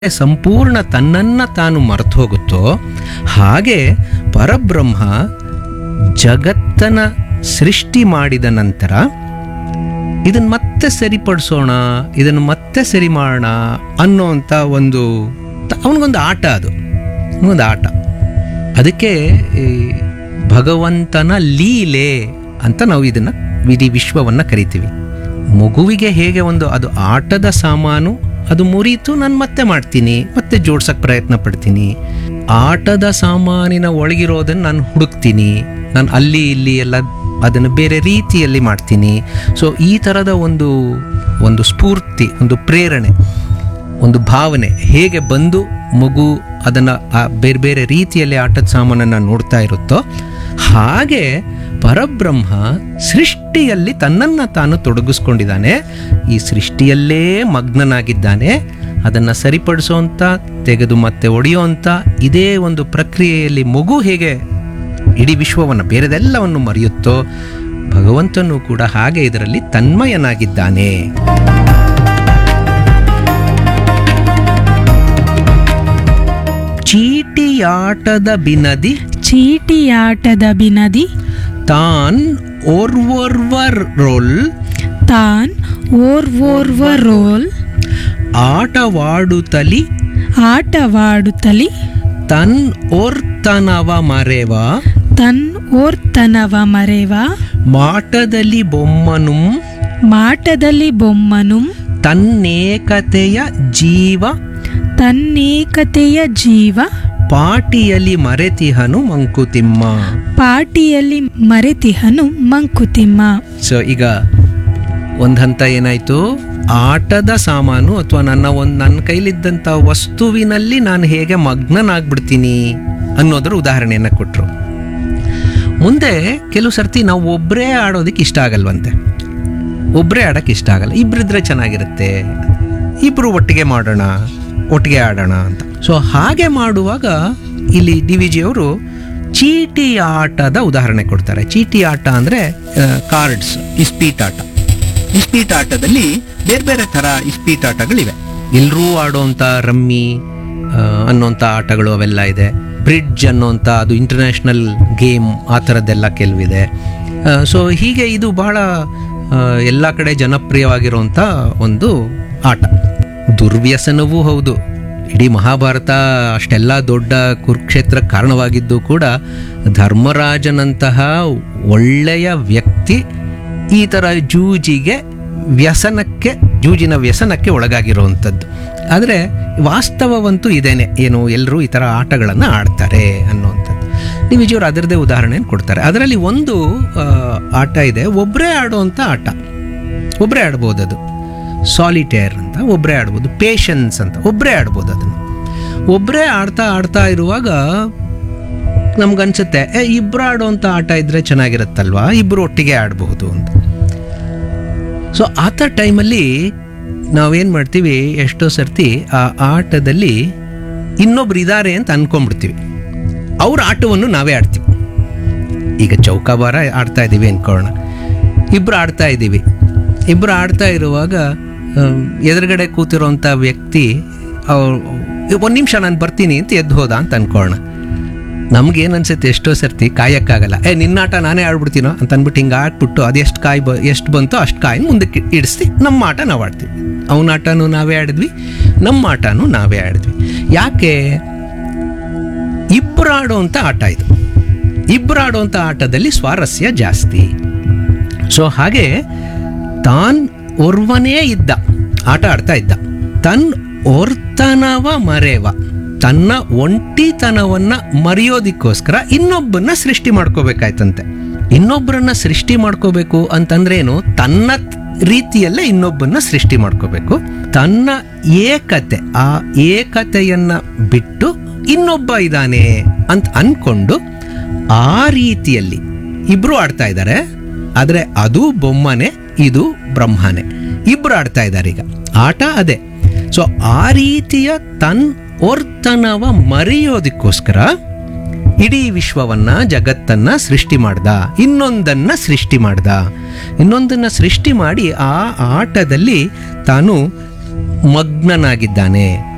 ಸಂಪೂರ್ಣ ತನ್ನನ್ನ ತಾನು ಮರೆತು ಹೋಗುತ್ತೋ ಹಾಗೆ ಪರಬ್ರಹ್ಮ ಜಗತ್ತನ ಸೃಷ್ಟಿ ಮಾಡಿದ ನಂತರ ಇದನ್ನ ಮತ್ತೆ ಸರಿಪಡಿಸೋಣ ಇದನ್ನು ಮತ್ತೆ ಸರಿ ಮಾಡೋಣ ಅನ್ನೋಂಥ ಒಂದು ಅವನಿಗೊಂದು ಆಟ ಅದು ಒಂದು ಆಟ ಅದಕ್ಕೆ ಈ ಭಗವಂತನ ಲೀಲೆ ಅಂತ ನಾವು ಇದನ್ನ ಇಡೀ ವಿಶ್ವವನ್ನು ಕರಿತೀವಿ ಮಗುವಿಗೆ ಹೇಗೆ ಒಂದು ಅದು ಆಟದ ಸಾಮಾನು ಅದು ಮುರಿತು ನಾನು ಮತ್ತೆ ಮಾಡ್ತೀನಿ ಮತ್ತೆ ಜೋಡ್ಸಕ್ಕೆ ಪ್ರಯತ್ನ ಪಡ್ತೀನಿ ಆಟದ ಸಾಮಾನಿನ ಒಳಗಿರೋದನ್ನು ನಾನು ಹುಡುಕ್ತೀನಿ ನಾನು ಅಲ್ಲಿ ಇಲ್ಲಿ ಎಲ್ಲ ಅದನ್ನು ಬೇರೆ ರೀತಿಯಲ್ಲಿ ಮಾಡ್ತೀನಿ ಸೊ ಈ ಥರದ ಒಂದು ಒಂದು ಸ್ಫೂರ್ತಿ ಒಂದು ಪ್ರೇರಣೆ ಒಂದು ಭಾವನೆ ಹೇಗೆ ಬಂದು ಮಗು ಅದನ್ನು ಬೇರೆ ಬೇರೆ ರೀತಿಯಲ್ಲಿ ಆಟದ ಸಾಮಾನನ್ನು ನೋಡ್ತಾ ಇರುತ್ತೋ ಹಾಗೆ ಪರಬ್ರಹ್ಮ ಸೃಷ್ಟಿಯಲ್ಲಿ ತನ್ನನ್ನು ತಾನು ತೊಡಗಿಸ್ಕೊಂಡಿದ್ದಾನೆ ಈ ಸೃಷ್ಟಿಯಲ್ಲೇ ಮಗ್ನನಾಗಿದ್ದಾನೆ ಅದನ್ನು ಸರಿಪಡಿಸೋಂಥ ತೆಗೆದು ಮತ್ತೆ ಒಡೆಯೋಂಥ ಇದೇ ಒಂದು ಪ್ರಕ್ರಿಯೆಯಲ್ಲಿ ಮಗು ಹೇಗೆ ಇಡೀ ವಿಶ್ವವನ್ನು ಬೇರೆದೆಲ್ಲವನ್ನು ಮರೆಯುತ್ತೋ ಭಗವಂತನು ಕೂಡ ಹಾಗೆ ಇದರಲ್ಲಿ ತನ್ಮಯನಾಗಿದ್ದಾನೆ ಚೀಟಿಯಾಟದ ಬಿನದಿ ಚೀಟಿಯಾಟದ ಬಿನದಿ ತಾನ್ ಓರ್ವೋರ್ವರೋಲ್ ತಾನ್ ಓರ್ವೋರ್ವ ರೋಲ್ ಆಟವಾಡುತ್ತಲಿ ಆಟವಾಡುತ್ತಲಿ ತನ್ ಓರ್ತನವ ಮರೆವ ತನ್ ಓರ್ತನವ ಮರೆವ ಮಾಟದಲ್ಲಿ ಬೊಮ್ಮನು ಮಾಟದಲ್ಲಿ ಬೊಮ್ಮನು ತನ್ನೇಕತೆಯ ಜೀವ ತನ್ನೇಕತೆಯ ಜೀವ ಪಾಟಿಯಲ್ಲಿ ಮರೆತಿಹನು ಮಂಕುತಿಮ್ಮ ಪಾಟಿಯಲ್ಲಿ ಮರೆತಿಹನು ಮಂಕುತಿಮ್ಮ ಸೊ ಈಗ ಒಂದು ಹಂತ ಏನಾಯ್ತು ಆಟದ ಸಾಮಾನು ಅಥವಾ ನನ್ನ ಒಂದು ನನ್ನ ಕೈಲಿದ್ದಂಥ ವಸ್ತುವಿನಲ್ಲಿ ನಾನು ಹೇಗೆ ಮಗ್ನನಾಗ್ಬಿಡ್ತೀನಿ ಅನ್ನೋದ್ರ ಉದಾಹರಣೆಯನ್ನು ಕೊಟ್ಟರು ಮುಂದೆ ಕೆಲವು ಸರ್ತಿ ನಾವು ಒಬ್ಬರೇ ಆಡೋದಕ್ಕೆ ಇಷ್ಟ ಆಗಲ್ವಂತೆ ಒಬ್ಬರೇ ಆಡೋಕ್ಕೆ ಇಷ್ಟ ಆಗಲ್ಲ ಇಬ್ಬರಿದ್ರೆ ಚೆನ್ನಾಗಿರುತ್ತೆ ಇಬ್ಬರು ಒಟ್ಟಿಗೆ ಮಾಡೋಣ ಒಟ್ಟಿಗೆ ಆಡೋಣ ಅಂತ ಸೊ ಹಾಗೆ ಮಾಡುವಾಗ ಇಲ್ಲಿ ಡಿ ವಿ ಜಿ ಅವರು ಚೀಟಿ ಆಟದ ಉದಾಹರಣೆ ಕೊಡ್ತಾರೆ ಚೀಟಿ ಆಟ ಅಂದರೆ ಕಾರ್ಡ್ಸ್ ಇಸ್ಪೀಟ್ ಆಟ ಇಸ್ಪೀಟ್ ಆಟದಲ್ಲಿ ಬೇರೆ ಬೇರೆ ಥರ ಇಸ್ಪೀಟ್ ಆಟಗಳಿವೆ ಎಲ್ಲರೂ ಆಡೋಂಥ ರಮ್ಮಿ ಆ, ಅನ್ನೋಂಥ ಆಟಗಳು ಅವೆಲ್ಲ ಇದೆ ಬ್ರಿಡ್ಜ್ ಅನ್ನೋಂಥ ಅದು ಇಂಟರ್ನ್ಯಾಷನಲ್ ಗೇಮ್ ಆ ಥರದ್ದೆಲ್ಲ ಕೆಲವಿದೆ ಸೊ ಹೀಗೆ ಇದು ಬಹಳ ಎಲ್ಲ ಕಡೆ ಜನಪ್ರಿಯವಾಗಿರುವಂಥ ಒಂದು ಆಟ ದುರ್ವ್ಯಸನವೂ ಹೌದು ಇಡೀ ಮಹಾಭಾರತ ಅಷ್ಟೆಲ್ಲ ದೊಡ್ಡ ಕುರುಕ್ಷೇತ್ರ ಕಾರಣವಾಗಿದ್ದು ಕೂಡ ಧರ್ಮರಾಜನಂತಹ ಒಳ್ಳೆಯ ವ್ಯಕ್ತಿ ಈ ಥರ ಜೂಜಿಗೆ ವ್ಯಸನಕ್ಕೆ ಜೂಜಿನ ವ್ಯಸನಕ್ಕೆ ಒಳಗಾಗಿರುವಂಥದ್ದು ಆದರೆ ವಾಸ್ತವವಂತೂ ಇದೇನೆ ಏನು ಎಲ್ಲರೂ ಈ ಥರ ಆಟಗಳನ್ನು ಆಡ್ತಾರೆ ಅನ್ನುವಂಥದ್ದು ಡಿ ವಿಜಯವರು ಅದರದ್ದೇ ಉದಾಹರಣೆಯನ್ನು ಕೊಡ್ತಾರೆ ಅದರಲ್ಲಿ ಒಂದು ಆ, ಆಟ ಇದೆ ಒಬ್ಬರೇ ಆಡುವಂಥ ಆಟ ಒಬ್ಬರೇ ಆಡ್ಬೋದು ಅದು ಸಾಲಿಟೇರ್ ಅಂತ ಒಬ್ಬರೇ ಆಡ್ಬೋದು ಪೇಷನ್ಸ್ ಅಂತ ಒಬ್ಬರೇ ಆಡ್ಬೋದು ಅದನ್ನು ಒಬ್ಬರೇ ಆಡ್ತಾ ಆಡ್ತಾ ಇರುವಾಗ ನಮ್ಗನ್ಸುತ್ತೆ ಏ ಇಬ್ಬರು ಆಡುವಂಥ ಆಟ ಇದ್ರೆ ಚೆನ್ನಾಗಿರುತ್ತಲ್ವಾ ಇಬ್ಬರು ಒಟ್ಟಿಗೆ ಆಡಬಹುದು ಅಂತ ಸೊ ಆ ಥರ ಟೈಮಲ್ಲಿ ನಾವೇನು ಮಾಡ್ತೀವಿ ಎಷ್ಟೋ ಸರ್ತಿ ಆ ಆಟದಲ್ಲಿ ಇನ್ನೊಬ್ರು ಇದ್ದಾರೆ ಅಂತ ಅನ್ಕೊಂಡ್ಬಿಡ್ತೀವಿ ಅವ್ರ ಆಟವನ್ನು ನಾವೇ ಆಡ್ತೀವಿ ಈಗ ಚೌಕಾಬಾರ ಆಡ್ತಾ ಇದ್ದೀವಿ ಅನ್ಕೊಳ್ಳೋಣ ಇಬ್ಬರು ಆಡ್ತಾ ಇದ್ದೀವಿ ಇಬ್ಬರು ಆಡ್ತಾ ಇರುವಾಗ ಆಮ್, ಎದುರುಗಡೆ ಕೂತಿರೋಂಥ ವ್ಯಕ್ತಿ ಅವ್ರು ಒಂದು ನಿಮಿಷ ನಾನು ಬರ್ತೀನಿ ಅಂತ ಎದ್ದು ಹೋದ ಅಂತ ಅನ್ಕೊಳ್ಳೋಣ ನಮ್ಗೇನು ಅನ್ಸುತ್ತೆ ಎಷ್ಟೋ ಸರ್ತಿ ಕಾಯಕ್ಕಾಗಲ್ಲ ಏ ನಿನ್ನಾಟ ನಾನೇ ಆಡ್ಬಿಡ್ತೀನೋ ಅಂತ ಅಂದ್ಬಿಟ್ಟು ಹಿಂಗೆ ಆಡ್ಬಿಟ್ಟು ಅದು ಎಷ್ಟು ಕಾಯಿ ಬ ಎಷ್ಟು ಬಂತೋ ಅಷ್ಟು ಕಾಯಿ ಮುಂದಕ್ಕೆ ಇಡಿಸ್ತಿ ನಮ್ಮ ಆಟ ನಾವು ಆಡ್ತೀವಿ ಅವನ ಆಟನೂ ನಾವೇ ಆಡಿದ್ವಿ ನಮ್ಮ ಆಟನೂ ನಾವೇ ಆಡಿದ್ವಿ ಯಾಕೆ ಇಬ್ಬರು ಆಡುವಂಥ ಆಟ ಇದು ಇಬ್ಬರು ಆಡುವಂಥ ಆಟದಲ್ಲಿ ಸ್ವಾರಸ್ಯ ಜಾಸ್ತಿ ಸೊ ಹಾಗೆ ತಾನ್ ಒರ್ವನೇ ಇದ್ದ ಆಟ ಆಡ್ತಾ ಇದ್ದ ತನ್ ಒರ್ತನವ ಮರೆವ ತನ್ನ ಒಂಟಿತನವನ್ನ ಮರೆಯೋದಿಕ್ಕೋಸ್ಕರ ಇನ್ನೊಬ್ಬನ್ನ ಸೃಷ್ಟಿ ಮಾಡ್ಕೋಬೇಕಾಯ್ತಂತೆ ಇನ್ನೊಬ್ಬರನ್ನ ಸೃಷ್ಟಿ ಮಾಡ್ಕೋಬೇಕು ಅಂತಂದ್ರೇನು ತನ್ನ ರೀತಿಯಲ್ಲೇ ಇನ್ನೊಬ್ಬನ್ನ ಸೃಷ್ಟಿ ಮಾಡ್ಕೋಬೇಕು ತನ್ನ ಏಕತೆ ಆ ಏಕತೆಯನ್ನ ಬಿಟ್ಟು ಇನ್ನೊಬ್ಬ ಇದ್ದಾನೆ ಅಂತ ಅನ್ಕೊಂಡು ಆ ರೀತಿಯಲ್ಲಿ ಇಬ್ರು ಆಡ್ತಾ ಇದ್ದಾರೆ ಆದ್ರೆ ಅದು ಬೊಮ್ಮನೆ ಇದು ಬ್ರಹ್ಮನೆ ಇಬ್ರು ಆಡ್ತಾ ಇದ್ದಾರೆ ಈಗ ಆಟ ಅದೇ ಸೊ ಆ ರೀತಿಯ ತನ್ ಒರ್ತನವ ಮರೆಯೋದಕ್ಕೋಸ್ಕರ ಇಡೀ ವಿಶ್ವವನ್ನ ಜಗತ್ತನ್ನ ಸೃಷ್ಟಿ ಮಾಡ್ದ ಇನ್ನೊಂದನ್ನ ಸೃಷ್ಟಿ ಮಾಡ್ದ ಇನ್ನೊಂದನ್ನ ಸೃಷ್ಟಿ ಮಾಡಿ ಆ ಆಟದಲ್ಲಿ ತಾನು ಮಗ್ನನಾಗಿದ್ದಾನೆ